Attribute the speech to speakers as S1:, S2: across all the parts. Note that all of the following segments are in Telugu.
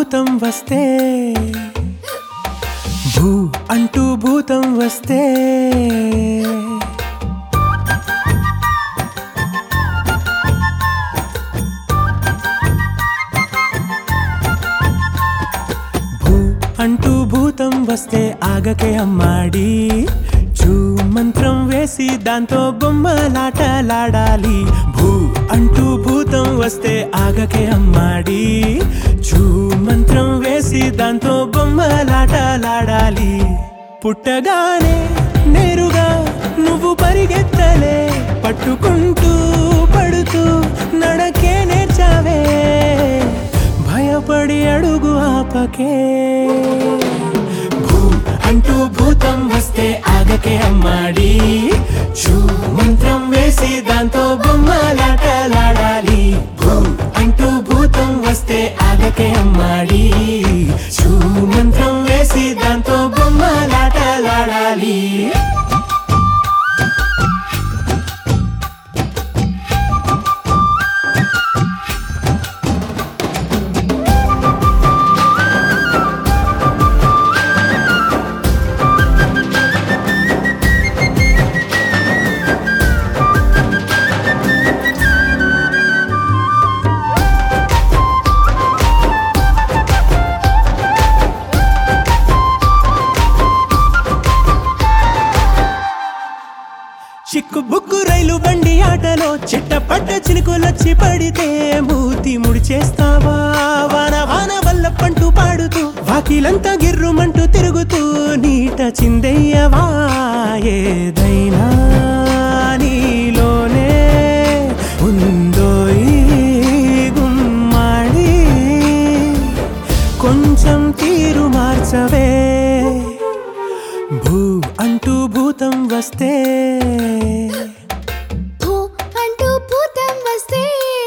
S1: భూతం వస్తే భూ అంటూ భూతం వస్తే భూ అంటూ భూతం వస్తే ఆగకే అమ్మాడి చూ మంత్రం వేసి దాంతో బొమ్మలాటలాడాలి భూ అంటూ భూతం వస్తే ఆగకే అమ్మాడి చూ మంత్రం వేసి దాంతో బొమ్మలాటలాడాలి పుట్టగానే నేరుగా నువ్వు పరిగెత్తలే పట్టుకుంటూ పడుతూ నడకే నేర్చావే భయపడి అడుగు ఆపకే భూ అంటూ భూతం వస్తే ఆగకే అమ్మాడి చూ మంత్రం వేసి దాంతో బొమ్మలాటలాడాలి భూ అంటూ భూతం వస్తే ఆగకే అమ్మాడి చూ మంత్రం వేసి దాంతో బొమ్మలాటలాడాలి చిక్కు బుక్కు రైలు బండి ఆటలో చిట్టపట్ట చినుకులొచ్చి పడితే మూతి ముడి చేస్తావా వాన వాన వల్ల పంటూ పాడుతూ వాకిలంతా గిర్రుమంటూ తిరుగుతూ నీట చిందయ్యవా ఏదైనా నీలోనే ఉందో ఈ గుమ్మాడి కొంచెం తీరు మార్చవే భూ అంటూ భూతం వస్తే
S2: భూ అంటూ భూతం వస్తే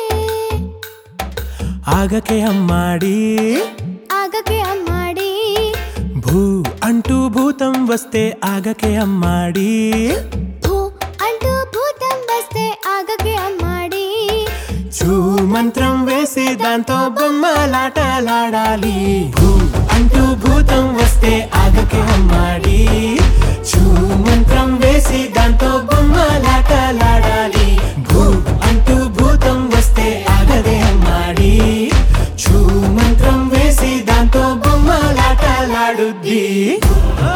S1: ఆగకే అమ్మాడి
S2: ఆగకే అమ్మాడి
S1: భూ అంటూ భూతం వస్తే ఆగకే అమ్మాడి
S2: భూ అంటూ భూతం వస్తే ఆగకే అమ్మాడి
S1: చూ మంత్రం వేసి దాంతో బొమ్మలాటలాడాలి భూ అంటూ భూతం వస్తే ఆగకే అమ్మాడి చూ మంత్రం వేసి దాంతో బొమ్మలాటలాడాలి భూ అంటూ భూతం వస్తే ఆగదే అమ్మాడి చూ మంత్రం వేసి దాంతో బొమ్మలాటలాడుద్ది